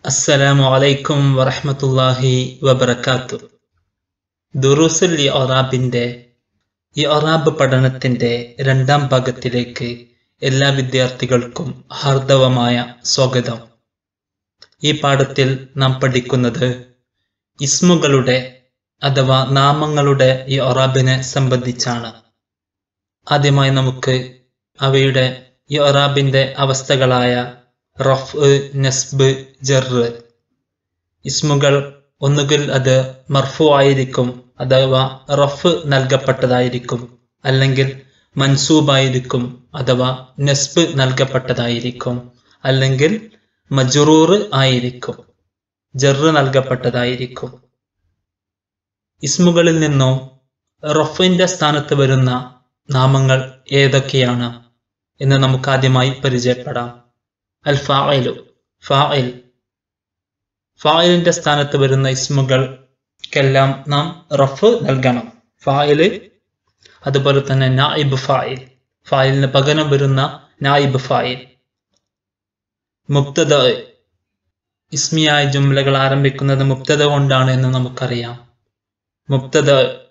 അസ്സലാമു അലൈക്കും വറഹ്മത്തുള്ളാഹി വബറകാത്തു ദുറൂസുൽ ഇറാബിന്റെ ഇറാബ് പഠനത്തിന്റെ രണ്ടാം ഭാഗത്തിലേക്ക് എല്ലാ വിദ്യാർത്ഥികൾക്കും ഹാർദവമായ സ്വാഗതം ഈ പാഠത്തിൽ നാം പഠിക്കുന്നത് ഇസ്മുകളുടെ അഥവാ നാമങ്ങളുടെ ഇറാബിനെ സംബന്ധിച്ചാണ് ആദ്യമായി നമുക്ക് അവയുടെ ഇറാബിന്റെ അവസ്ഥകളായ റഫ് നസ്ബ് ജറ് ഇസ്മുകൾ ഒന്നുകിൽ അത് മർഫു ആയിരിക്കും അഥവാ റഫ് നൽകപ്പെട്ടതായിരിക്കും അല്ലെങ്കിൽ മൻസൂബായിരിക്കും അഥവാ നസ്ബ് നൽകപ്പെട്ടതായിരിക്കും അല്ലെങ്കിൽ മജുറൂർ ആയിരിക്കും ജറ് നൽകപ്പെട്ടതായിരിക്കും ഇസ്മുകളിൽ നിന്നോ റഫിന്റെ സ്ഥാനത്ത് വരുന്ന നാമങ്ങൾ ഏതൊക്കെയാണ് എന്ന് നമുക്ക് ആദ്യമായി പരിചയപ്പെടാം അൽ ഫായിലു ഫായിൽ ഫായിലിന്റെ സ്ഥാനത്ത് വരുന്ന ഇസ്മുകൾക്കെല്ലാം നാം റഫ് നൽകണം ഫായില് അതുപോലെ തന്നെ നായിബ് ഫായിൽ ഫായിലിന് പകരം വരുന്ന നായിബ് ഫായിൽ മുക്തദ ഇസ്മിയായ ജുംലകൾ ആരംഭിക്കുന്നത് മുക്തദ കൊണ്ടാണ് എന്ന് നമുക്കറിയാം മുക്തദ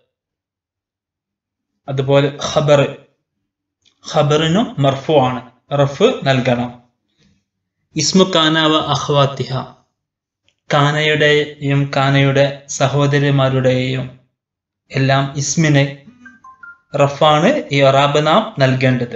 അതുപോലെ ഖബർ ഖബറിനും മർഫു ആണ് റഫ് നൽകണം ഇസ്മു കാനാവ അഹ്വാത്തിഹ കാനയുടെയും കാനയുടെ സഹോദരിമാരുടെയും എല്ലാം ഇസ്മിനെ റഫാണ് ഈ ഒറാബ് നാം നൽകേണ്ടത്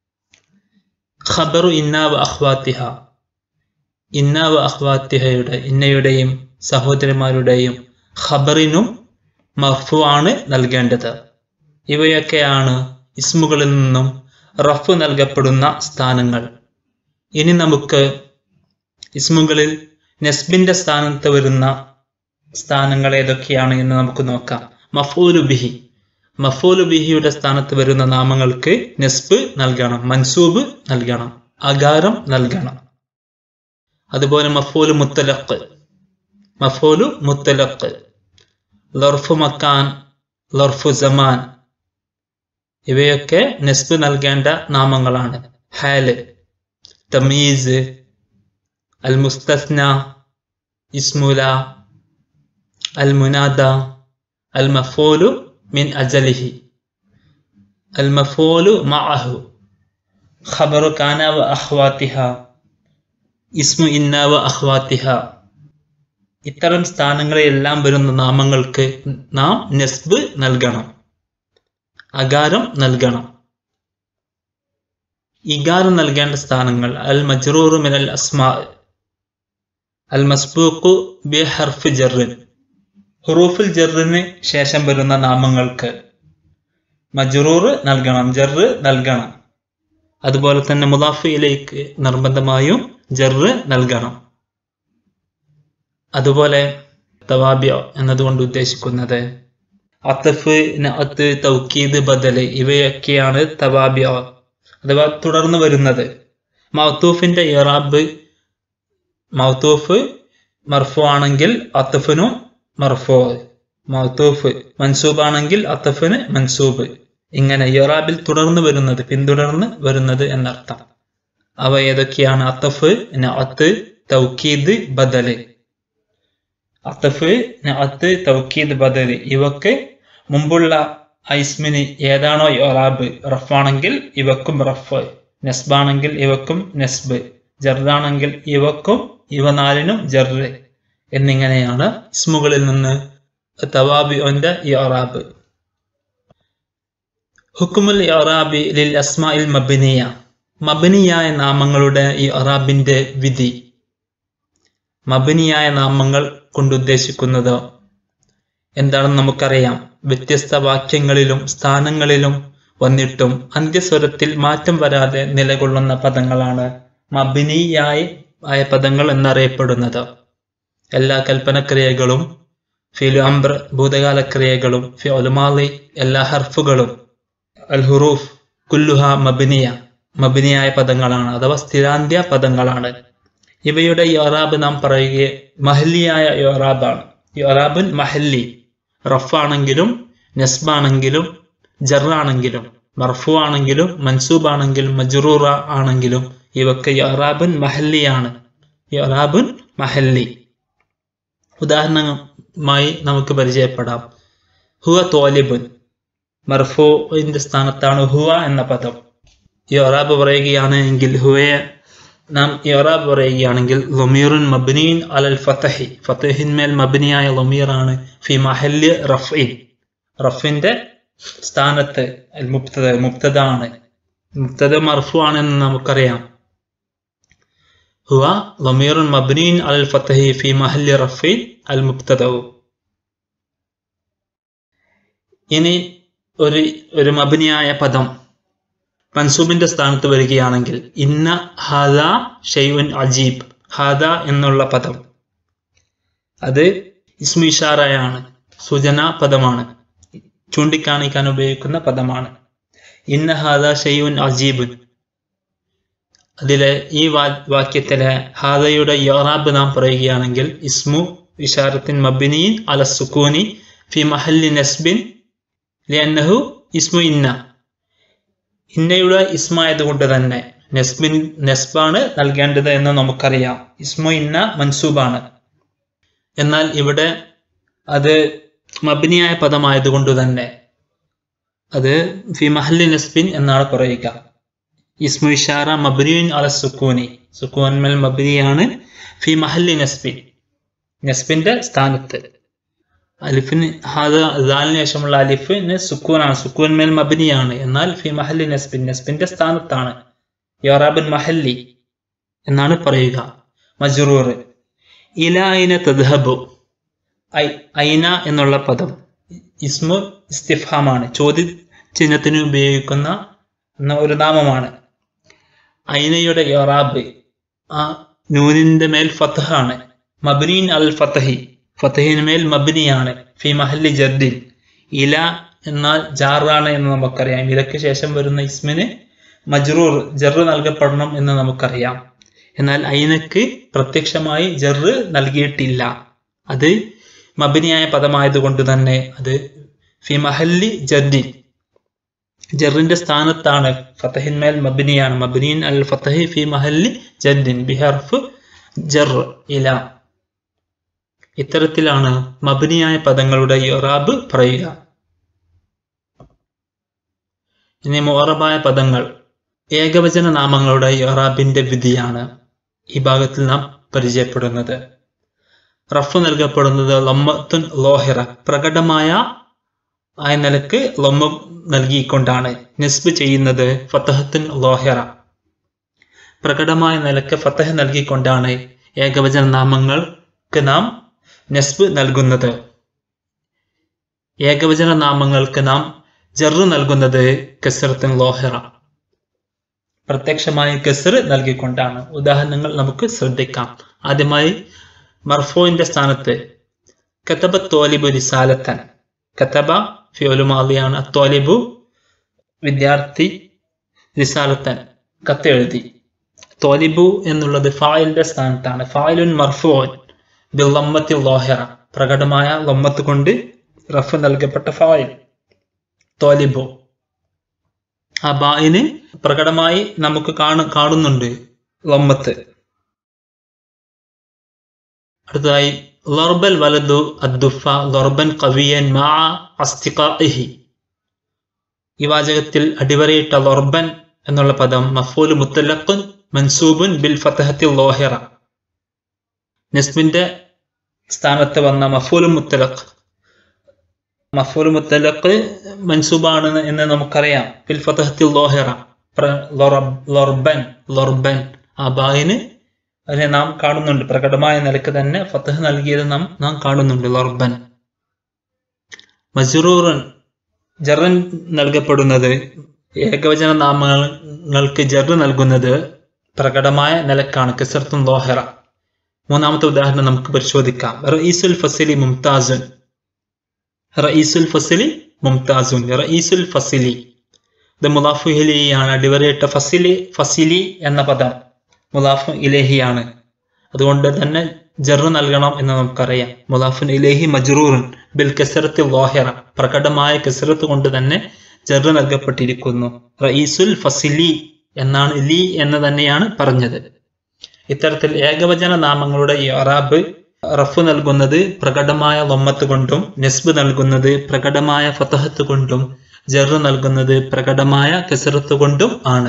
ഖബറു ഇന്നാവ അഹ്വാത്തിഹ ഇന്നാവ അഹ്വാത്തിഹയുടെ ഇന്നയുടെയും സഹോദരിമാരുടെയും ഖബറിനും മർഫു ആണ് നൽകേണ്ടത് ഇവയൊക്കെയാണ് ഇസ്മുകളിൽ നിന്നും റഫ് നൽകപ്പെടുന്ന സ്ഥാനങ്ങൾ ഇനി നമുക്ക് ഇസ്മുകളിൽ നെസ്ബിന്റെ സ്ഥാനത്ത് വരുന്ന സ്ഥാനങ്ങൾ ഏതൊക്കെയാണ് എന്ന് നമുക്ക് നോക്കാം മഫൂലു ബിഹി മഫൂലു ബിഹിയുടെ സ്ഥാനത്ത് വരുന്ന നാമങ്ങൾക്ക് നെസ്ബ് നൽകണം മൻസൂബ് നൽകണം അകാരം നൽകണം അതുപോലെ മഫൂലു മുത്തലഖ് മഫൂലു മുത്തലഖ് ലർഫു മക്കാൻ ലർഫു ജമാൻ ഇവയൊക്കെ നെസ്ബ് നൽകേണ്ട നാമങ്ങളാണ് ഹാല് തമീസ് അൽ മുസ്തസ്ന ഇസ്മുല അൽ മുനാദ അൽ മഫൂലു മിൻ അജലിഹി അൽ മഫൂലു മഅഹു ഖബറു കാന വ അഖ്വാത്തിഹ ഇസ്മു ഇന്ന വ അഖ്വാത്തിഹ ഇത്തരം സ്ഥാനങ്ങളിലെല്ലാം വരുന്ന നാമങ്ങൾക്ക് നാം നെസ്ബ് നൽകണം അകാരം നൽകണം ഇഗാരം നൽകേണ്ട സ്ഥാനങ്ങൾ അൽ മജ്റൂറു മിനൽ അസ്മാ അൽ മസ്ബൂഖു ബി ഹർഫ് ജറിൻ ഹുറൂഫുൽ ജറിന് ശേഷം വരുന്ന നാമങ്ങൾക്ക് മജ്റൂർ നൽകണം ജറ് നൽകണം അതുപോലെ തന്നെ മുദാഫിയിലേക്ക് നിർബന്ധമായും ജറ് നൽകണം അതുപോലെ തവാബ്യ എന്നതുകൊണ്ട് ഉദ്ദേശിക്കുന്നത് അത്തഫ് നഅത്ത് തൗക്കീദ് ബദല് ഇവയൊക്കെയാണ് തവാബ്യ അഥവാ തുടർന്ന് വരുന്നത് മൗത്തൂഫിന്റെ ഇറാബ് മൗത്തൂഫ് മർഫു ആണെങ്കിൽ അത്തഫിനും മർഫു മൗത്തൂഫ് മൻസൂബ് ആണെങ്കിൽ അത്തഫിന് മൻസൂബ് ഇങ്ങനെ ഇറാബിൽ തുടർന്ന് വരുന്നത് പിന്തുടർന്ന് വരുന്നത് എന്നർത്ഥം അവ ഏതൊക്കെയാണ് അത്തഫ് നഅത്ത് തൗക്കീദ് ബദല് അത്തഫ് നഅത്ത് തൗക്കീദ് ബദല് ഇവക്ക് മുമ്പുള്ള ഐസ്മിന് ഏതാണോ ഇറാബ് റഫാണെങ്കിൽ ഇവക്കും റഫ് നെസ്ബാണെങ്കിൽ ഇവക്കും നെസ്ബ് ജറാണെങ്കിൽ ഇവക്കും ഇവ നാലിനും ജറ് എന്നിങ്ങനെയാണ് ഇസ്മുകളിൽ നിന്ന് തവാബിന്റെ ഇറാബ് ഹുക്കുമുൽ ഇറാബി ലിൽ അസ്മാഇൽ മബിനിയ മബനിയായ നാമങ്ങളുടെ ഈ അറാബിന്റെ വിധി മബനിയായ നാമങ്ങൾ കൊണ്ടുദ്ദേശിക്കുന്നത് എന്താണെന്ന് നമുക്കറിയാം വ്യത്യസ്ത വാക്യങ്ങളിലും സ്ഥാനങ്ങളിലും വന്നിട്ടും അന്ത്യസ്വരത്തിൽ മാറ്റം വരാതെ നിലകൊള്ളുന്ന പദങ്ങളാണ് മബിനിയായ ആയ പദങ്ങൾ എന്നറിയപ്പെടുന്നത് എല്ലാ കൽപ്പനക്രിയകളും ഫിലു അംബ്ര ഭൂതകാല ക്രിയകളും ഫിഒലുമാലി എല്ലാ ഹർഫുകളും അൽ ഹുറൂഫ് കുല്ലുഹ മബിനിയ മബിനിയായ പദങ്ങളാണ് അഥവാ സ്ഥിരാന്ത്യ പദങ്ങളാണ് ഇവയുടെ യൊറാബ് നാം പറയുക മഹല്ലിയായ യൊറാബാണ് യൊറാബുൻ മഹല്ലി റഫാണെങ്കിലും നസ്ബാണെങ്കിലും ജറാണെങ്കിലും മർഫു ആണെങ്കിലും മൻസൂബ് ആണെങ്കിലും മജ്റൂറ ആണെങ്കിലും ഇവക്ക് യൊറാബുൻ മഹല്ലിയാണ് യൊറാബുൻ മഹല്ലി ഉദാഹരണമായി നമുക്ക് പരിചയപ്പെടാം ഹുവ തോലിബുൻ മർഫുവിന്റെ സ്ഥാനത്താണ് ഹുവ എന്ന പദം യൊറാബ് പറയുകയാണ് എങ്കിൽ ഹുവയെ നാം യൊറാബ് പറയുകയാണെങ്കിൽ ലൊമീറുൻ മബ്നീൻ അലൽ ഫത്തഹി ഫത്തഹിന്മേൽ മബ്നിയായ ലൊമീറാണ് ഫി മഹല്ല് റഫീൻ റഫിന്റെ സ്ഥാനത്ത് അൽ മുബ്തദ മുബ്തദാണ് മുബ്തദ മർഫു ആണെന്ന് നമുക്കറിയാം ഹുവ ലൊമീറുൻ മബ്നീൻ അലൽ ഫത്തഹി ഫി മഹല്ല് റഫീൻ അൽ മുബ്തദവും ഇനി ഒരു ഒരു മബനിയായ പദം മൻസൂബിന്റെ സ്ഥാനത്ത് വരികയാണെങ്കിൽ ഇന്ന ഹാദ ഷെയ്വൻ അജീബ് ഹാദ എന്നുള്ള പദം അത് ഇസ്മു ഇഷാറയാണ് സൂചനാ പദമാണ് ചൂണ്ടിക്കാണിക്കാൻ ഉപയോഗിക്കുന്ന പദമാണ് ഇന്ന ഹാദ ഷെയ്വൻ അജീബ് അതിലെ ഈ വാക്യത്തിലെ ഹാദയുടെ യോറാബ് നാം പറയുകയാണെങ്കിൽ ഇസ്മു ഇഷാറത്തിൻ മബിനീൻ അല സുക്കൂനി ഫി മഹല്ലി നസ്ബിൻ ലിയന്നഹു ഇസ്മു ഇന്ന ഇന്നയുടെ ഇസ്മായതുകൊണ്ട് തന്നെ നെസ്ബിൻ നെസ്ബാണ് നൽകേണ്ടത് എന്ന് നമുക്കറിയാം ഇസ്മു ഇന്ന മൻസൂബാണ് എന്നാൽ ഇവിടെ അത് മബിനിയായ പദമായതുകൊണ്ട് തന്നെ അത് ഫി മഹല്ലി നസ്ബിൻ എന്നാണ് പറയുക ഇസ്മു ഇഷാറ മബ്നിയുൻ അല സുക്കൂനി സുക്കൂൻമൽ മബ്നിയാണ് ഫി മഹല്ലി നസ്ബിൻ നസ്ബിന്റെ സ്ഥാനത്ത് അലിഫിന് ഹാദ ദാലിന് ശേഷമുള്ള അലിഫിന് സുക്കൂനാണ് സുക്കൂൻ മേൽ മബിനിയാണ് എന്നാൽ ഫി മഹല്ലി നസ്ബിൻ നസ്ബിന്റെ സ്ഥാനത്താണ് യോറാബിൻ മഹല്ലി എന്നാണ് പറയുക മജ്റൂർ ഇലായിന തദ്ഹബു ഐ ഐന എന്നുള്ള പദം ഇസ്മു ഇസ്തിഫാമാണ് ചോദ്യ ചിഹ്നത്തിന് ഉപയോഗിക്കുന്ന ഒരു നാമമാണ് ഐനയുടെ യോറാബ് ആ നൂനിന്റെ മേൽ ഫത്തഹാണ് മബ്നീൻ അൽ ഫത്തഹി ഫത്തഹിനുമേൽ മബ്നിയാണ് ഫി മഹല്ലി ജദ്ദിൻ ഇല എന്നാൽ ജാറാണ് എന്ന് നമുക്കറിയാം ഇലക്ക് ശേഷം വരുന്ന ഇസ്മിന് മജ്റൂർ ജറ് നൽകപ്പെടണം എന്ന് നമുക്കറിയാം എന്നാൽ ഐനക്ക് പ്രത്യക്ഷമായി ജറ് നൽകിയിട്ടില്ല അത് മബിനിയായ പദമായതുകൊണ്ട് തന്നെ അത് ഫി മഹല്ലി ജദ്ദിൻ ജറിന്റെ സ്ഥാനത്താണ് ഫത്തഹിന്മേൽ മബിനിയാണ് മബിനിൻ അൽ ഫത്തഹി ഫി മഹല്ലി ജദ്ദിൻ ബിഹർഫ് ജർ ഇല ഇത്തരത്തിലാണ് മബനിയായ പദങ്ങളുടെ യൊറാബ് പറയുക ഇനി മോറബായ പദങ്ങൾ ഏകവചന നാമങ്ങളുടെ യൊറാബിന്റെ വിധിയാണ് ഈ ഭാഗത്തിൽ നാം പരിചയപ്പെടുന്നത് റഫ് നൽകപ്പെടുന്നത് ലമ്മത്തുൻ ലോഹിറ പ്രകടമായ ആയ നിലക്ക് ലൊമ്മ നൽകിക്കൊണ്ടാണ് നിസ്ബ് ചെയ്യുന്നത് ഫത്തഹത്തുൻ ലോഹിറ പ്രകടമായ നിലക്ക് ഫത്തഹ് നൽകിക്കൊണ്ടാണ് ഏകവചന നാമങ്ങൾക്ക് നാം നെസ്ബ് നൽകുന്നത് ഏകവചന നാമങ്ങൾക്ക് നാം ജറ് നൽകുന്നത് കസറത്തിൻ ലോഹറ പ്രത്യക്ഷമായി കസർ നൽകിക്കൊണ്ടാണ് ഉദാഹരണങ്ങൾ നമുക്ക് ശ്രദ്ധിക്കാം ആദ്യമായി മർഫോയിന്റെ സ്ഥാനത്ത് കത്തബ തോലിബു റിസാലത്തൻ കത്തബ ഫിയോലുമാലിയാണ് തോലിബു വിദ്യാർത്ഥി റിസാലത്തൻ കത്തെഴുതി തോലിബു എന്നുള്ളത് ഫായിലിന്റെ സ്ഥാനത്താണ് ഫായിലുൻ മർഫോൻ ബില്ലമ്മത്തി ലോഹറ പ്രകടമായ ലമ്മത്ത് കൊണ്ട് റഫ് നൽകപ്പെട്ട ഫായിൽ തോലിബു ആ ബായിന് പ്രകടമായി നമുക്ക് കാണു കാണുന്നുണ്ട് ലമ്മത്ത് അടുത്തതായി ലർബൽ വലതു അദ്ദുഫ ലർബൻ കവിയൻ മാ അസ്തിഖാഇഹി ഈ വാചകത്തിൽ അടിവരയിട്ട ലർബൻ എന്നുള്ള പദം മഫൂല് മുത്തലഖുൻ മൻസൂബുൻ ബിൽ ഫതഹത്തി ലോഹിറ നസ്മിന്റെ സ്ഥാനത്ത് വന്ന മഫൂൽ മുത്തലഖ് മഫൂൽ മുത്തലഖ് മൻസൂബാണ് എന്ന് നമുക്കറിയാം ഫിൽ ഫതഹത്തിൽ ലോഹിറ ലൊർബൻ ലൊർബൻ ആ ബായിന് അതിനെ നാം കാണുന്നുണ്ട് പ്രകടമായ നിലക്ക് തന്നെ ഫതഹ് നൽകിയത് നാം നാം കാണുന്നുണ്ട് ലൊർബൻ മജറൂറൻ ജറൻ നൽകപ്പെടുന്നത് ഏകവചന നാമങ്ങൾക്ക് ജറ് നൽകുന്നത് പ്രകടമായ നിലക്കാണ് കിസർത്തും ലോഹറ മൂന്നാമത്തെ ഉദാഹരണം നമുക്ക് പരിശോധിക്കാം റഈസുൽ ഫസിലി മുംതാസുൻ റഈസുൽ ഫസിലി മുംതാസുൻ റഈസുൽ ഫസിലി ഇത് മുലാഫു ഇലഹിയാണ് അടിവരയിട്ട ഫസിലി ഫസിലി എന്ന പദം മുലാഫു ഇലേഹിയാണ് അതുകൊണ്ട് തന്നെ ജറ് നൽകണം എന്ന് നമുക്കറിയാം മുലാഫുൻ ഇലേഹി മജ്റൂറുൻ ബിൽ കസറത്ത് ലോഹിറ പ്രകടമായ കസറത്ത് കൊണ്ട് തന്നെ ജറ് നൽകപ്പെട്ടിരിക്കുന്നു റഈസുൽ ഫസിലി എന്നാണ് ലി എന്ന് തന്നെയാണ് പറഞ്ഞത് ഇത്തരത്തിൽ ഏകവചന നാമങ്ങളുടെ ഇറാബ് റഫ് നൽകുന്നത് പ്രകടമായ ലൊമ്മത്ത് കൊണ്ടും നെസ്ബ് നൽകുന്നത് പ്രകടമായ ഫതഹത്ത് കൊണ്ടും ജറ് നൽകുന്നത് പ്രകടമായ കെസറത്ത് കൊണ്ടും ആണ്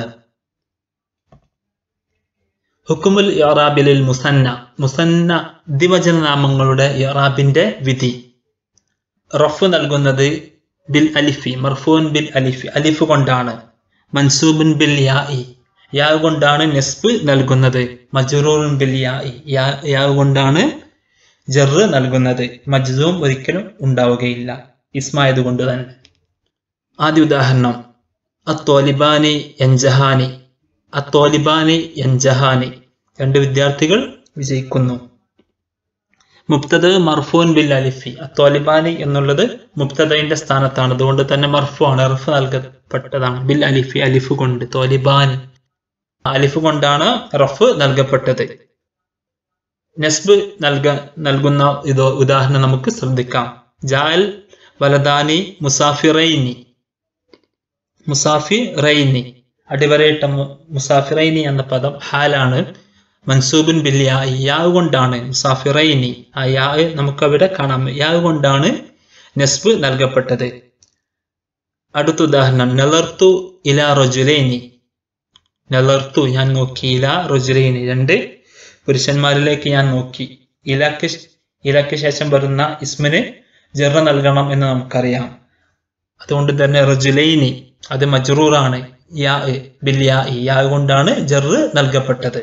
ഹുക്കുമുൽ ഇറാബിലിൽ മുസന്ന മുസന്ന ദിവചന നാമങ്ങളുടെ ഇറാബിന്റെ വിധി റഫ് നൽകുന്നത് ബിൽ അലിഫി മർഫൂൻ ബിൽ അലിഫി അലിഫ് കൊണ്ടാണ് മൻസൂബുൻ ബിൽ യാഇ യാ കൊണ്ടാണ് നെസ്ബ് നൽകുന്നത് മജറൂറുൻ ബിൽ യാഇ യാ കൊണ്ടാണ് ജറ് നൽകുന്നത് മജ്സൂം ഒരിക്കലും ഉണ്ടാവുകയില്ല ഇസ്മായത് കൊണ്ട് തന്നെ ആദ്യ ഉദാഹരണം അത്തോലിബാനി എൻജഹാനി അത്തോലിബാനി എൻജഹാനി രണ്ട് വിദ്യാർത്ഥികൾ വിജയിക്കുന്നു മുബ്തദ് മർഫൂൻ ബിൽ അലിഫി അത്തോലിബാനി എന്നുള്ളത് മുബ്തദയുടെ സ്ഥാനത്താണ് അതുകൊണ്ട് തന്നെ മർഫു ആണ് റഫ് നൽകപ്പെട്ടതാണ് ബിൽ അലിഫി അലിഫ് കൊണ്ട് തോലിബാനി അലിഫ് കൊണ്ടാണ് റഫ് നൽകപ്പെട്ടത് നസ്ബ് നൽക നൽകുന്ന ഇത് ഉദാഹരണം നമുക്ക് ശ്രദ്ധിക്കാം ജാൽ വലദാനി മുസാഫിറൈനി മുസാഫിറൈനി അടിവരയിട്ട മുസാഫിറൈനി എന്ന പദം ഹാലാണ് മൻസൂബിൻ ബിൽ യാ യാ കൊണ്ടാണ് മുസാഫിറൈനി ആ യാ നമുക്കവിടെ കാണാം യാ കൊണ്ടാണ് നസ്ബ് നൽകപ്പെട്ടത് അടുത്ത ഉദാഹരണം നലർത്തു ഇല റജുലൈനി നലർത്തു ഞാൻ നോക്കി ഇല റജുലൈനി രണ്ട് പുരുഷന്മാരിലേക്ക് ഞാൻ നോക്കി ഇലക്ക് ഇലക്ക് ശേഷം വരുന്ന ഇസ്മിന് ജറ നൽകണം എന്ന് നമുക്കറിയാം അതുകൊണ്ട് തന്നെ റജുലൈനി അത് മജ്റൂറാണ് യാ ബിൽ യാ യാ കൊണ്ടാണ് ജറ് നൽകപ്പെട്ടത്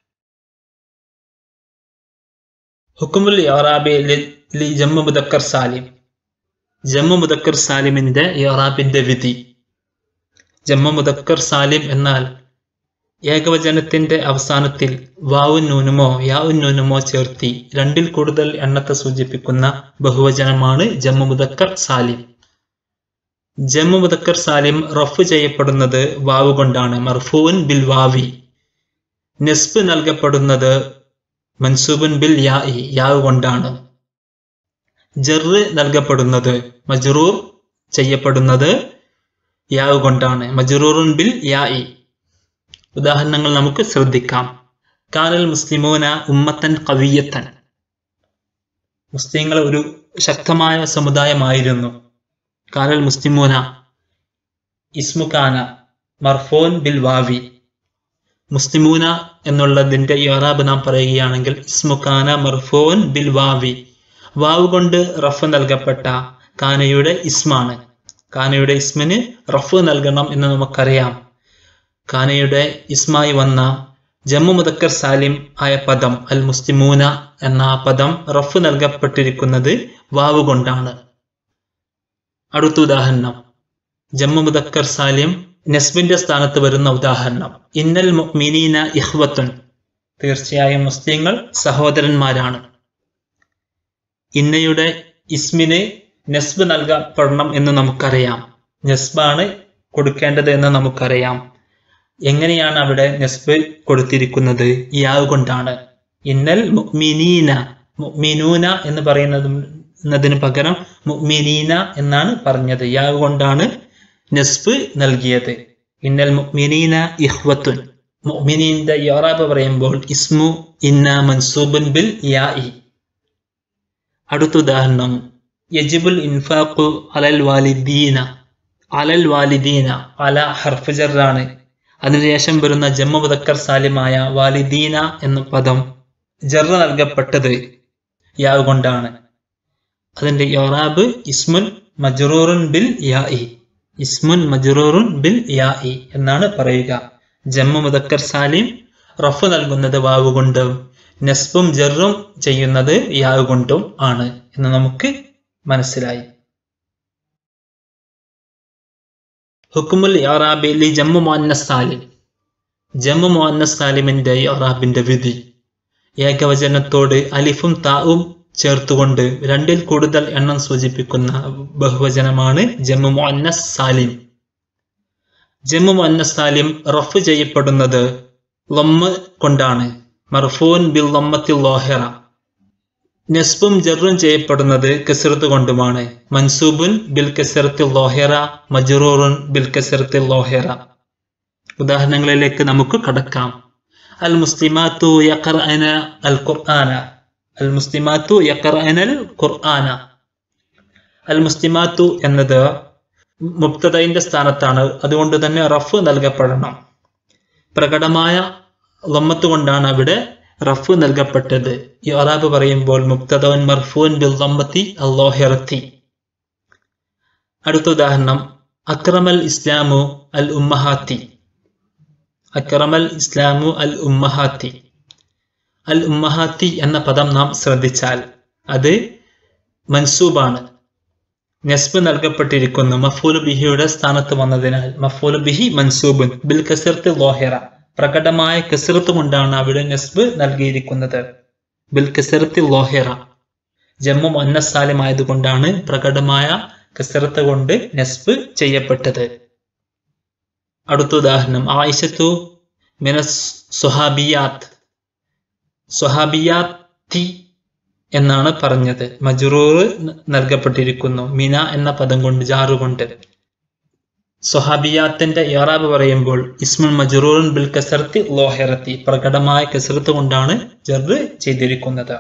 ഹുക്കുമുൽ യറാബി ലി ജമ്മു മുദക്കർ സാലിം ജമ്മു മുദക്കർ സാലിമിന്റെ യറാബിന്റെ വിധി ജമ്മു മുദക്കർ സാലിം എന്നാൽ ഏകവചനത്തിന്റെ അവസാനത്തിൽ വാവും നൂനുമോ യാവും നൂനുമോ ചേർത്തി രണ്ടിൽ കൂടുതൽ എണ്ണത്തെ സൂചിപ്പിക്കുന്ന ബഹുവചനമാണ് ജമ്മു മുദക്കർ സാലിം ജമ്മു മുദക്കർ സാലിം റഫ് ചെയ്യപ്പെടുന്നത് വാവ് കൊണ്ടാണ് മർഫൂൻ ബിൽ വാവി നെസ്ബ് നൽകപ്പെടുന്നത് മൻസൂബുൻ ബിൽ യാ യാവ് കൊണ്ടാണ് ജറ് നൽകപ്പെടുന്നത് മജ്റൂർ ചെയ്യപ്പെടുന്നത് യാവ് കൊണ്ടാണ് മജ്റൂറുൻ ബിൽ യാ ഉദാഹരണങ്ങൾ നമുക്ക് ശ്രദ്ധിക്കാം കാനൽ മുസ്ലിമോന ഉമ്മത്തൻ കവിയത്തൻ മുസ്ലിങ്ങൾ ഒരു ശക്തമായ സമുദായമായിരുന്നു കാനൽ മുസ്ലിമോന ഇസ്മുഖാന മർഫോൻ ബിൽ വാവി മുസ്ലിമൂന എന്നുള്ളതിന്റെ യോറാബ് നാം പറയുകയാണെങ്കിൽ ഇസ്മുഖാന മർഫോൻ ബിൽ വാവി വാവ് കൊണ്ട് റഫ് നൽകപ്പെട്ട കാനയുടെ ഇസ്മാണ് കാനയുടെ ഇസ്മിന് റഫ് നൽകണം എന്ന് നമുക്കറിയാം കാനയുടെ ഇസ്മായി വന്ന ജമ്മു മുദക്കർ സാലിം ആയ പദം അൽ മുസ്ലിമൂന എന്ന ആ പദം റഫ് നൽകപ്പെട്ടിരിക്കുന്നത് വാവ് കൊണ്ടാണ് അടുത്ത ഉദാഹരണം ജമ്മു മുദക്കർ സാലിം നസ്ബിന്റെ സ്ഥാനത്ത് വരുന്ന ഉദാഹരണം ഇന്നൽ മുഅ്മിനീന ഇഹ്വത്തുൻ തീർച്ചയായും മുസ്ലിങ്ങൾ സഹോദരന്മാരാണ് ഇന്നയുടെ ഇസ്മിന് നസ്ബ് നൽകപ്പെടണം എന്ന് നമുക്കറിയാം നസ്ബാണ് കൊടുക്കേണ്ടത് എന്ന് നമുക്കറിയാം എങ്ങനെയാണ് അവിടെ നസ്ബ് കൊടുത്തിരിക്കുന്നത് യാവ് കൊണ്ടാണ് ഇന്നൽ മുഅ്മിനീന മുഅ്മിനൂന എന്ന് പറയുന്നതിന് പകരം മുഅ്മിനീന എന്നാണ് പറഞ്ഞത് യാവ് കൊണ്ടാണ് നസ്ബ് നൽകിയത് ഇന്നൽ മുഅ്മിനീന ഇഹ്വത്തുൻ മുഅ്മിനീന്റെ യോറാബ് പറയുമ്പോൾ ഇസ്മു ഇന്ന മൻസൂബുൻ ബിൽ യാഇ അടുത്ത ഉദാഹരണം യജിബുൽ ഇൻഫാഖു അലൽ വാലിദീന അലൽ വാലിദീന അല ഹർഫ് ജറാണ് അതിനുശേഷം വരുന്ന ജമ്മു മുദക്കർ സാലിമായ വാലിദീന എന്ന പദം ജറ നൽകപ്പെട്ടത് യാവ് കൊണ്ടാണ് അതിന്റെ യോറാബ് ഇസ്മുൻ മജ്റൂറുൻ ബിൽ യാഇ ഇസ്മുൻ മജ്റൂറുൻ ബിൽ യാഇ എന്നാണ് പറയുക ജമ്മു മുദക്കർ സാലിം റഫ് നൽകുന്നത് വാവ് കൊണ്ടും നസ്ബും ജറും ചെയ്യുന്നത് യാവ് കൊണ്ടും ആണ് എന്ന് നമുക്ക് മനസ്സിലായി ഹുക്കുമുൽ യാറാബി ലി ജമ്മു മുഅന്നസ് സാലിം ജമ്മു മുഅന്നസ് സാലിമിന്റെ യാറാബിന്റെ വിധി ഏകവചനത്തോട് അലിഫും താവും ചേർത്തുകൊണ്ട് രണ്ടിൽ കൂടുതൽ എണ്ണം സൂചിപ്പിക്കുന്ന ബഹുവചനമാണ് ജമ്മു മുഅന്നസ് സാലിം ജമ്മു മുഅന്നസ് സാലിം റഫ് ചെയ്യപ്പെടുന്നത് ലമ്മ് കൊണ്ടാണ് മർഫൂൻ ബിൽ ലമ്മത്തിൽ ലോഹറ നെസ്ബും ജറും ചെയ്യപ്പെടുന്നത് കസറത്ത് കൊണ്ടുമാണ് മൻസൂബുൻ ബിൽ കസറത്തിൽ ലോഹറ മജറൂറുൻ ബിൽ കസറത്തിൽ ലോഹറ ഉദാഹരണങ്ങളിലേക്ക് നമുക്ക് കടക്കാം അൽ മുസ്ലിമാത്തു യഖറഅന അൽ ഖുർആന അൽ മുസ്ലിമാത്തു യഖറഅന അൽ ഖുർആന അൽ മുസ്ലിമാത്തു എന്നത് മുബ്തദയിന്റെ സ്ഥാനത്താണ് അതുകൊണ്ട് തന്നെ റഫ് നൽകപ്പെടണം പ്രകടമായ ലമ്മത്ത് കൊണ്ടാണ് അവിടെ റഫ് നൽകപ്പെട്ടത് ഈ അറാബ് പറയുമ്പോൾ മുബ്തദവൻ മർഫൂൻ ബിൽ ലമ്മത്തി അല്ലോഹിറത്തി അടുത്ത ഉദാഹരണം അക്രമൽ ഇസ്ലാമു അൽ ഉമ്മഹാത്തി അക്രമൽ ഇസ്ലാമു അൽ ഉമ്മഹാത്തി അൽ ഉമ്മഹാത്തി എന്ന പദം നാം ശ്രദ്ധിച്ചാൽ അത് മൻസൂബാണ് നെസ്ബ് നൽകപ്പെട്ടിരിക്കുന്നു മഫൂൽ ബിഹിയുടെ സ്ഥാനത്ത് വന്നതിനാൽ മഫൂൽ ബിഹി മൻസൂബുൻ ബിൽ കസിർത്ത് ലോഹിറ പ്രകടമായ കസിർത്ത് കൊണ്ടാണ് അവിടെ നെസ്ബ് നൽകിയിരിക്കുന്നത് ബിൽ കസിർത്ത് ലോഹിറ ജമ്മു അന്നസാലിം ആയതുകൊണ്ടാണ് പ്രകടമായ കസിർത്ത് കൊണ്ട് നെസ്ബ് ചെയ്യപ്പെട്ടത് അടുത്ത ഉദാഹരണം ആയിഷത്തു മിനസ് സുഹാബിയാത്ത് സുഹാബിയാത്തി എന്നാണ് പറഞ്ഞത് മജറൂർ നൽകപ്പെട്ടിരിക്കുന്നു മിന എന്ന പദം കൊണ്ട് ജാറുകൊണ്ട് സ്വഹാബിയാത്തിന്റെ ഇറാബ് പറയുമ്പോൾ ഇസ്മുൽ മജറൂറുൻ ബിൽ കസർത്തി ലോഹറത്തി പ്രകടമായ കസർത്ത് കൊണ്ടാണ് ജറ് ചെയ്തിരിക്കുന്നത്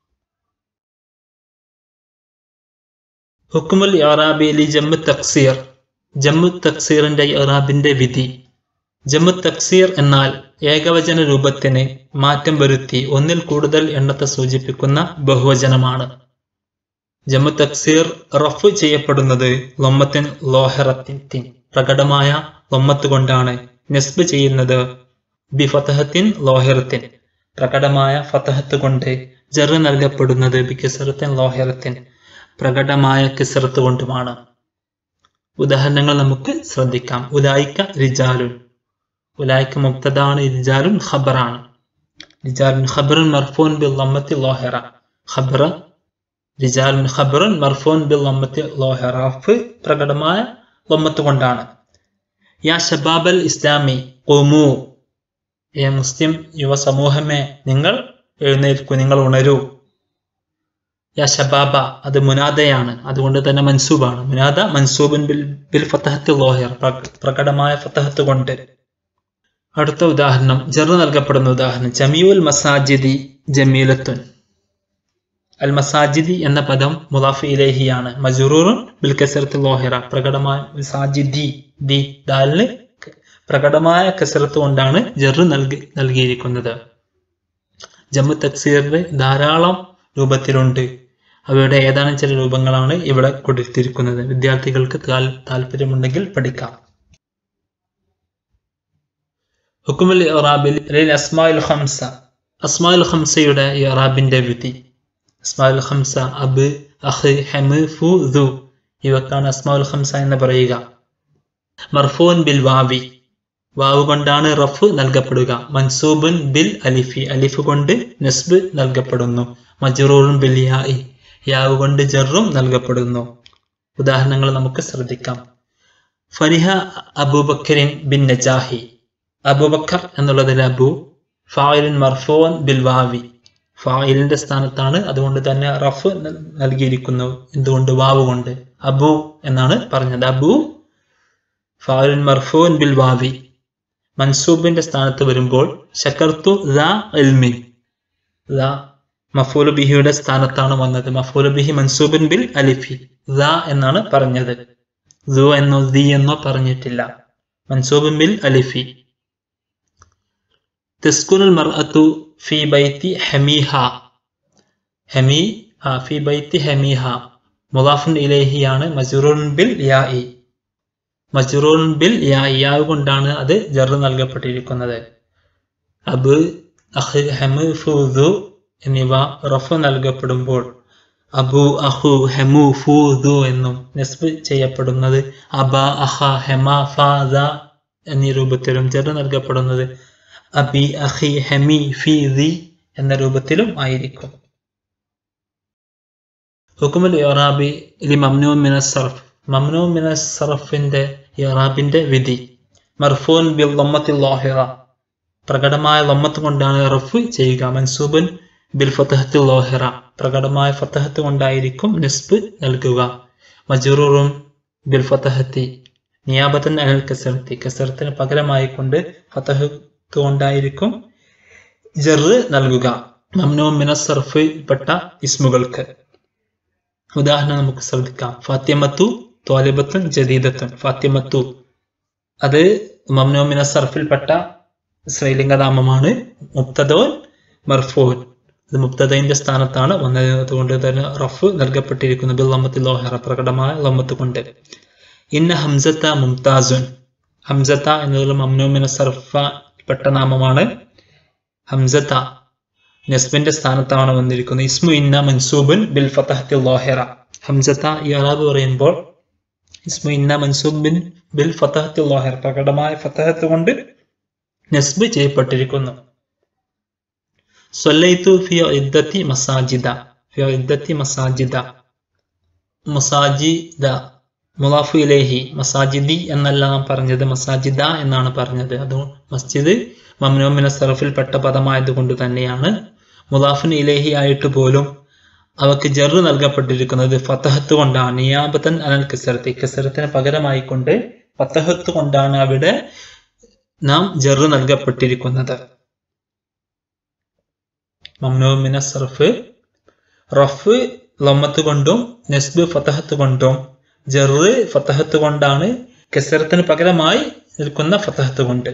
ഹുക്കുമുൽ ഇറാബിലി ജമ്മു തക്സീർ ജമ്മു തക്സീറിന്റെ ഇറാബിന്റെ വിധി ജമ്മു തക്സീർ എന്നാൽ ഏകവചന രൂപത്തിന് മാറ്റം വരുത്തി ഒന്നിൽ കൂടുതൽ എണ്ണത്തെ സൂചിപ്പിക്കുന്ന ബഹുവചനമാണ് ജമ്മു തക്സീർ റഫ് ചെയ്യപ്പെടുന്നത് ലൊമ്മത്തിൻ ലോഹറത്തിൻ പ്രകടമായ ലൊമ്മത്ത് കൊണ്ടാണ് നെസ്ബ് ചെയ്യുന്നത് ബി ഫതഹത്തിൻ ലോഹറത്തിൻ പ്രകടമായ ഫതഹത്ത് കൊണ്ട് ജറ് നൽകപ്പെടുന്നത് ബി കിസറത്തിൻ ലോഹറത്തിൻ പ്രകടമായ കിസറത്ത് കൊണ്ടുമാണ് ഉദാഹരണങ്ങൾ നമുക്ക് ശ്രദ്ധിക്കാം ഉലായിക്ക റിജാലുൻ ഉലായിക്ക മുക്തദാണ് റിജാലുൻ ഖബറാണ് റിജാലുൻ ഖബറുൻ മർഫൂൻ ബിൽ ലമ്മത്തി ലോഹറ ഖബറ റിജാലുൻ ഖബറുൻ മർഫൂൻ ബിൽ ലമ്മത്തി ലോഹറ ഫ് പ്രകടമായ ലമ്മത്ത് കൊണ്ടാണ് യാ ഷബാബൽ ഇസ്ലാമി കൊമു ഏ മുസ്ലിം യുവ സമൂഹമേ നിങ്ങൾ എഴുന്നേൽക്കൂ നിങ്ങൾ ഉണരൂ യാ ഷബാബ അത് മുനാദയാണ് അതുകൊണ്ട് തന്നെ മൻസൂബാണ് മുനാദ മൻസൂബൻ ബിൽ ബിൽ ഫത്തഹത്ത് ലോഹർ പ്രകടമായ ഫത്തഹത്ത് കൊണ്ട് അടുത്ത ഉദാഹരണം ജറ് നൽകപ്പെടുന്ന ഉദാഹരണം ജമീഉൽ മസാജിദി ജമീലത്തുൻ അൽ മസാജിദി എന്ന പദം മുലാഫ് ഇലേഹിയാണ് മജുറൂറുൻ ബിൽ കസരത്ത് ലോഹിറ പ്രകടമായ മസാജിദി ദി ദാലിന് പ്രകടമായ കസരത്ത് കൊണ്ടാണ് ജറ് നൽകി നൽകിയിരിക്കുന്നത് ജമ്മു തക്സീറിന്റെ ധാരാളം രൂപത്തിലുണ്ട് അവയുടെ ഏതാനും ചില രൂപങ്ങളാണ് ഇവിടെ കൊടുത്തിരിക്കുന്നത് വിദ്യാർത്ഥികൾക്ക് താല്പര്യമുണ്ടെങ്കിൽ പഠിക്കാം ഹുക്കുമുൽ ഇറാബിൽ അസ്മാഉൽ ഖംസ അസ്മാഉൽ ഖംസയുടെ ഇറാബിന്റെ വിധി അസ്മാഉൽ ഖംസ അബ് അഹ് ഹെമ് ഫു ദു ഇവക്കാണ് അസ്മാഉൽ ഖംസ എന്ന് പറയുക മർഫൂൻ ബിൽ വാവി വാവ് കൊണ്ടാണ് റഫ് നൽകപ്പെടുക മൻസൂബുൻ ബിൽ അലിഫി അലിഫ് കൊണ്ട് നസ്ബ് നൽകപ്പെടുന്നു മജറൂറുൻ ബിൽ യായി യാവ് കൊണ്ട് ജറും നൽകപ്പെടുന്നു ഉദാഹരണങ്ങൾ നമുക്ക് ശ്രദ്ധിക്കാം ഫരിഹ അബൂബക്കറിൻ ബിൻ നജാഹി അബൂബക്കർ എന്നുള്ളതിൽ അബു ഫായിലിൻ മർഫോൻ ബിൽ വാവി ഫായിലിന്റെ സ്ഥാനത്താണ് അതുകൊണ്ട് തന്നെ റഫ് നൽകിയിരിക്കുന്നു എന്തുകൊണ്ട് വാവ് കൊണ്ട് അബു എന്നാണ് പറഞ്ഞത് അബു ഫായിലിൻ മർഫോൻ ബിൽ വാവി മൻസൂബിന്റെ സ്ഥാനത്ത് വരുമ്പോൾ ഷക്കർത്തു ഇൽമിൻ മഫൂൽ ബിഹിയുടെ സ്ഥാനത്താണ് വന്നത് മഫൂൽ ബിഹി മൻസൂബിൻ ബിൽ അലിഫി ദ എന്നാണ് പറഞ്ഞത് ദു എന്നോ ദി എന്നോ പറഞ്ഞിട്ടില്ല മൻസൂബിൻ ബിൽ അലിഫി തസ്കുനുൽ മർഅത്തു ഫി ബൈത്തി ഹമീഹ ഹമി ഫി ബൈത്തി ഹമീഹ മുലാഫുൻ ഇലേഹിയാണ് മജുറുൻ ബിൽ യാഇ മജുറുൻ ബിൽ യാഇ യാവ് കൊണ്ടാണ് അത് ജറ് നൽകപ്പെട്ടിരിക്കുന്നത് അബ് അഹ് ഹമ് ഫുദു എന്നിവ റഫ് നൽകപ്പെടുമ്പോൾ അബു അഹു ഹെമു ഫു ദു എന്നും നെസ്ബ് ചെയ്യപ്പെടുന്നത് അബ അഹ ഹെമ ഫ ദ എന്നീ രൂപത്തിലും ജറ് നൽകപ്പെടുന്നത് അബി അഹി ഹെമി ഫി ദി എന്ന രൂപത്തിലും ആയിരിക്കും ഹുക്കുമുൽ ഇറാബി ലി മംനൂ മിനസ്സർഫ് മംനൂ മിനസ്സർഫിന്റെ ഇറാബിന്റെ വിധി മർഫൂൻ ബിൽ ലമ്മത്തിൽ ലോഹിറ പ്രകടമായ ലമ്മത്ത് കൊണ്ടാണ് റഫ് ചെയ്യുക മൻസൂബൻ ബിൽ ഫത്തഹത്ത് ലോഹിറ പ്രകടമായ ഫത്തഹത്ത് കൊണ്ടായിരിക്കും നിസ്ബ് നൽകുക മജറൂറും ബിൽ ഫത്തഹത്തി നിയാബത്തൻ അനൽ കസർത്തി കസർത്തിന് പകരമായി കൊണ്ട് ഫത്തഹത്ത് കൊണ്ടായിരിക്കും ജറ് നൽകുക മംനോ മിനസർഫ് പെട്ട ഇസ്മുകൾക്ക് ഉദാഹരണം നമുക്ക് ശ്രദ്ധിക്കാം ഫാത്തിമത്തു തോലിബത്തുൻ ജദീദത്തുൻ ഫാത്തിമത്തു അത് മംനോ മിനസർഫിൽപ്പെട്ട ശ്രീലിംഗനാമമാണ് മുക്തദോൻ മർഫൂൻ ഇത് മുക്തദൈന്റെ സ്ഥാനത്താണ് വന്നത് കൊണ്ട് തന്നെ റഫ് നൽകപ്പെട്ടിരിക്കുന്നു ബിൽ ലമ്മത്തിൽ ലോഹറ പ്രകടമായ ലമ്മത്ത് കൊണ്ട് ഇന്ന ഹംസത്ത മുംതാസുൻ ഹംസത്ത എന്നതിൽ മംനോമിന സർഫ പെട്ട നാമമാണ് ഹംസത്ത നസ്ബിന്റെ സ്ഥാനത്താണ് വന്നിരിക്കുന്നത് ഇസ്മു ഇന്ന മൻസൂബുൻ ബിൽ ഫതഹത്തിൽ ലോഹറ ഹംസത്ത ഈ അറാബ് പറയുമ്പോൾ ഇസ്മു ഇന്ന മൻസൂബ് ബിൻ ബിൽ ഫതഹത്തിൽ ലോഹറ പ്രകടമായ ഫതഹത്ത് കൊണ്ട് നസ്ബ് ചെയ്യപ്പെട്ടിരിക്കുന്നു സൊല്ലൈത്തു ഫിയ ഇദ്ദത്തി മസാജിദ ഫിയ ഇദ്ദത്തി മസാജിദ മസാജിദ മുലാഫു ഇലേഹി മസാജിദി എന്നല്ല നാം പറഞ്ഞത് മസാജിദ എന്നാണ് പറഞ്ഞത് അത് മസ്ജിദ് മംനോമിന സറഫിൽപ്പെട്ട പദമായതുകൊണ്ട് തന്നെയാണ് മുലാഫിന് ഇലേഹി ആയിട്ട് പോലും അവക്ക് ജറ് നൽകപ്പെട്ടിരിക്കുന്നത് ഫത്തഹത്ത് കൊണ്ടാണ് നിയാബത്തൻ അനൽ കിസറത്ത് കിസറത്തിന് പകരമായിക്കൊണ്ട് ഫത്തഹത്ത് കൊണ്ടാണ് അവിടെ നാം ജറ് നൽകപ്പെട്ടിരിക്കുന്നത് മംനോമിന സർഫ് റഫ് ലമ്മത്ത് കൊണ്ടും നസ്ബ് ഫതഹത്ത് കൊണ്ടും ജറ് ഫതഹത്ത് കൊണ്ടാണ് കെസറത്തിന് പകരമായി നിൽക്കുന്ന ഫതഹത്ത് കൊണ്ട്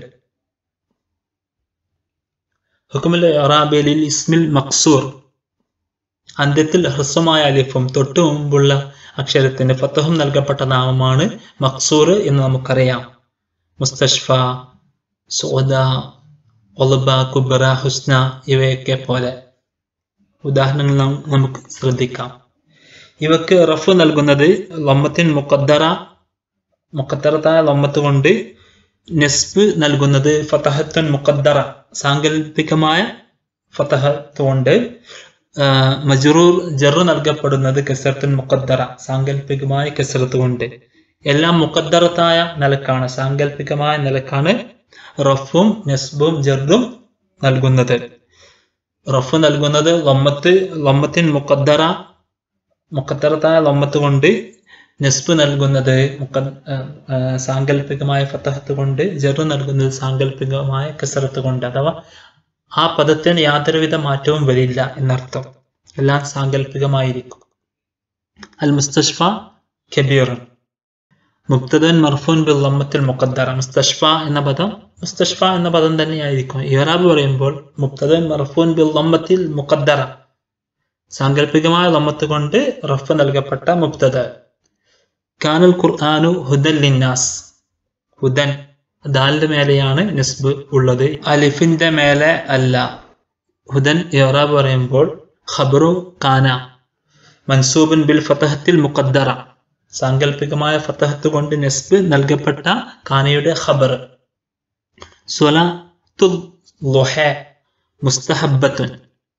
ഹുക്കുമിൽ അറാബിയലിൽ ഇസ്മിൽ മക്സൂർ അന്ത്യത്തിൽ ഹ്രസ്വമായ അലിഫും തൊട്ടു മുമ്പുള്ള അക്ഷരത്തിന് ഫത്തഹും നൽകപ്പെട്ട നാമമാണ് മക്സൂർ എന്ന് നമുക്കറിയാം മുസ്തഷ്ഫ സോദ ഒലബ കുബറ ഹുസ്ന ഇവയൊക്കെ പോലെ ഉദാഹരണങ്ങൾ നാം നമുക്ക് ശ്രദ്ധിക്കാം ഇവക്ക് റഫ് നൽകുന്നത് ലമ്മത്തിൻ മുക്കദ്ദറ മുക്കദ്ദറത്തായ ലമ്മത്ത് കൊണ്ട് നെസ്ബ് നൽകുന്നത് ഫതഹത്തുൻ മുക്കദ്ദറ സാങ്കല്പികമായ ഫതഹത്ത് കൊണ്ട് മജറൂർ ജറ് നൽകപ്പെടുന്നത് കെസറത്തുൻ മുക്കദ്ദറ സാങ്കല്പികമായ കെസറത്ത് കൊണ്ട് എല്ലാം മുക്കദ്ദറത്തായ നിലക്കാണ് സാങ്കല്പികമായ നിലക്കാണ് റഫും നെസ്ബും ജറും നൽകുന്നത് റഫ് നൽകുന്നത് ലമ്മത്ത് ലമ്മത്തിൻ മുക്കദ്ദറ മുക്കദ്ദറത്തായ ലമ്മത്ത് കൊണ്ട് നെസ്ബ് നൽകുന്നത് മുക്ക സാങ്കല്പികമായ ഫത്തഹത്ത് കൊണ്ട് ജറു നൽകുന്നത് സാങ്കല്പികമായ കസറത്ത് കൊണ്ട് അഥവാ ആ പദത്തിന് യാതൊരുവിധ മാറ്റവും വരില്ല എന്നർത്ഥം എല്ലാം സാങ്കല്പികമായിരിക്കും അൽ മുസ്തഷ്ഫ കബീറൻ മുക്തദൻ മർഫൂൻ ബിൽ ലമ്മത്തിൽ മുഖദ്ദറ മുസ്തഷ്ഫ എന്ന പദം മുസ്തഷ്ഫ എന്ന പദം തന്നെയായിരിക്കും ഇറാബ് പറയുമ്പോൾ മുക്തദൻ മർഫൂൻ ബിൽ ലമ്മത്തിൽ മുഖദ്ദറ സാങ്കല്പികമായ ലമ്മത്ത് കൊണ്ട് റഫ് നൽകപ്പെട്ട മുക്തദ കാനൽ ഖുർആാനു ഹുദൻ ലിന്നാസ് ഹുദൻ ദാലിന്റെ മേലെയാണ് നിസ്ബ് ഉള്ളത് അലിഫിന്റെ മേലെ അല്ല ഹുദൻ ഇറാബ് പറയുമ്പോൾ ഖബറു കാന മൻസൂബൻ ബിൽ ഫതഹത്തിൽ മുഖദ്ദറ സാങ്കല്പികമായ ഫത്തഹത്ത് കൊണ്ട് നെസ്ബ് നൽകപ്പെട്ട കാനയുടെ ഖബർ സ്വലാത്തുൽ ലുഹ മുസ്തഹബത്തുൻ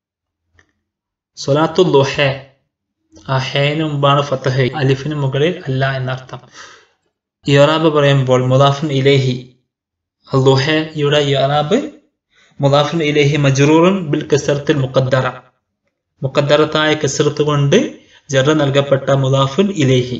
സ്വലാത്തുൽ ലുഹ ആ ഹേന് മുമ്പാണ് ഫത്തഹ് അലിഫിന് മുകളിൽ അല്ല എന്നർത്ഥം ഇറാബ് പറയുമ്പോൾ മുദാഫിൻ ഇലേഹി ലുഹയുടെ ഇറാബ് മുദാഫിൻ ഇലേഹി മജ്റൂറുൻ ബിൽ കസറത്തിൽ മുഖദ്ദറ മുഖദ്ദറത്തായ കസറത്ത് കൊണ്ട് ജറ നൽകപ്പെട്ട മുദാഫുൻ ഇലേഹി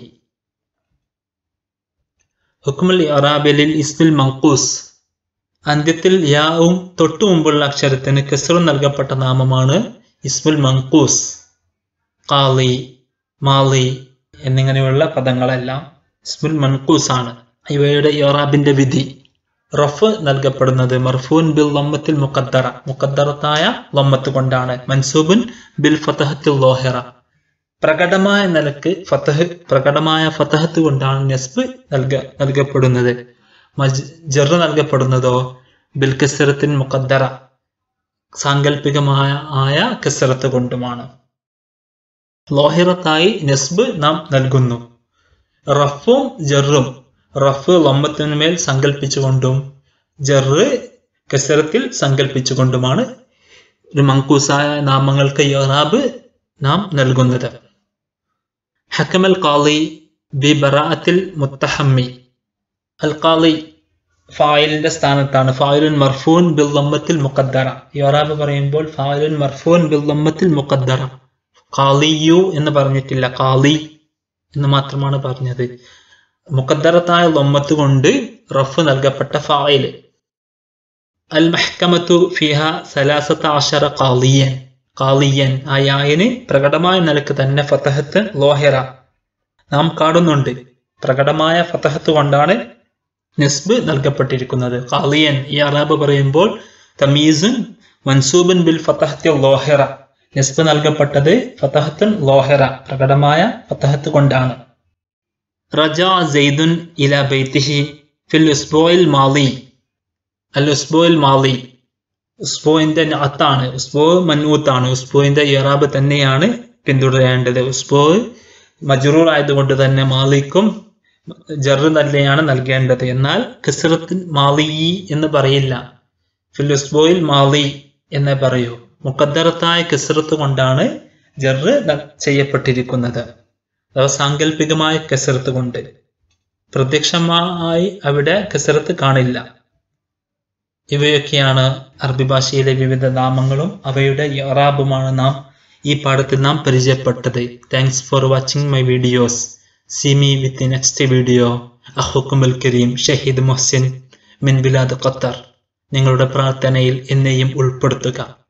ഹുക്കുമുൽ ഇറാബിലിൽ ഇസ്മിൽ മങ്കൂസ് അന്ത്യത്തിൽ യാവും തൊട്ടു മുമ്പുള്ള അക്ഷരത്തിന് കെസറും നൽകപ്പെട്ട നാമമാണ് ഇസ്മുൽ മങ്കൂസ് കാളി മാളി എന്നിങ്ങനെയുള്ള പദങ്ങളെല്ലാം ഇസ്മുൽ മൻകൂസ് ആണ് ഇവയുടെ ഇറാബിന്റെ വിധി റഫ് നൽകപ്പെടുന്നത് മർഫൂൻ ബിൽ ലമ്മത്തിൽ മുഖദ്ദറ മുഖദ്ദറത്തായ ലമ്മത്ത് കൊണ്ടാണ് മൻസൂബുൻ ബിൽ ഫതഹത്തിൽ ലോഹറ പ്രകടമായ നിലക്ക് ഫതഹ് പ്രകടമായ ഫതഹത്ത് കൊണ്ടാണ് നെസ്ബ് നൽക നൽകപ്പെടുന്നത് ജറ് നൽകപ്പെടുന്നതോ ബിൽ കസറത്തിൻ മുഖദ്ദറ സാങ്കല്പികമായ ആയ കസറത്ത് കൊണ്ടുമാണ് ലോഹിറത്തായി നെസ്ബ് നാം നൽകുന്നു റഫും ജറും റഫ് ലമ്പത്തിനുമേൽ സങ്കല്പിച്ചുകൊണ്ടും ജറ് കസറത്തിൽ സങ്കല്പിച്ചുകൊണ്ടുമാണ് ഒരു മങ്കൂസായ നാമങ്ങൾക്ക് യറാബ് നാം നൽകുന്നത് ഹക്കമൽ കാളി ബി ബറാഅത്തിൽ മുത്തഹമ്മി അൽ കാളി ഫായിലിന്റെ സ്ഥാനത്താണ് ഫായിലുൻ മർഫൂൻ ബിൽ ലമ്മത്തിൽ മുഖദ്ദറ യറാബ് പറയുമ്പോൾ ഫായിലുൻ മർഫൂൻ ബിൽ ലമ്മത്തിൽ മുഖദ്ദറ കാളിയു എന്ന് പറഞ്ഞിട്ടില്ല കാളി എന്ന് മാത്രമാണ് പറഞ്ഞത് മുഖദ്ദറത്തായ ലൊമ്മത്ത് കൊണ്ട് റഫ് നൽകപ്പെട്ട ഫായില് അൽ മഹ്കമത്തു ഫിഹ സലാസത്ത അഷറ കാളിയൻ കാളിയൻ ആ യായന് പ്രകടമായ നിലക്ക് തന്നെ ഫതഹത്ത് ലോഹറ നാം കാണുന്നുണ്ട് പ്രകടമായ ഫതഹത്ത് കൊണ്ടാണ് നിസ്ബ് നൽകപ്പെട്ടിരിക്കുന്നത് കാളിയൻ ഈ അറാബ് പറയുമ്പോൾ തമീസുൻ മൻസൂബൻ ബിൽ ഫതഹത്തി ലോഹറ നിസ്ബ് നൽകപ്പെട്ടത് ഫതഹത്തുൻ ലോഹറ പ്രകടമായ ഫതഹത്ത് കൊണ്ടാണ് റജ സെയ്ദുൻ ഇല ബൈത്തിഹി ഫിൽ ഉസ്ബോയിൽ മാലി അൽ ഉസ്ബോയിൽ മാലി ഉസ്ബോയിന്റെ അത്താണ് ഉസ്ബോ മന്നൂത്താണ് ഉസ്ബോയിന്റെ ഇറാബ് തന്നെയാണ് പിന്തുടരേണ്ടത് ഉസ്ബോ മജറൂർ ആയതുകൊണ്ട് തന്നെ മാലിക്കും ജറ് തന്നെയാണ് നൽകേണ്ടത് എന്നാൽ കിസ്റത്തിൽ മാലി എന്ന് പറയില്ല ഫിൽ ഉസ്ബോയിൽ മാലി എന്നേ പറയൂ മുക്കദ്ദറത്തായ കിസ്റത്ത് കൊണ്ടാണ് ജറ് ചെയ്യപ്പെട്ടിരിക്കുന്നത് അഥവാ സാങ്കല്പികമായ കസരത്ത് കൊണ്ട് പ്രത്യക്ഷമായി അവിടെ കസരത്ത് കാണില്ല ഇവയൊക്കെയാണ് അറബി ഭാഷയിലെ വിവിധ നാമങ്ങളും അവയുടെ യറാബുമാണ് നാം ഈ പാഠത്തിൽ നാം പരിചയപ്പെട്ടത് thanks for watching my videos see me with next video അഹുക്കുമുൽ കരീം ഷഹീദ് മൊഹ്സിൻ മിൻ ബിലാദ് ഖത്തർ നിങ്ങളുടെ പ്രാർത്ഥനയിൽ എന്നെയും ഉൾപ്പെടുത്തുക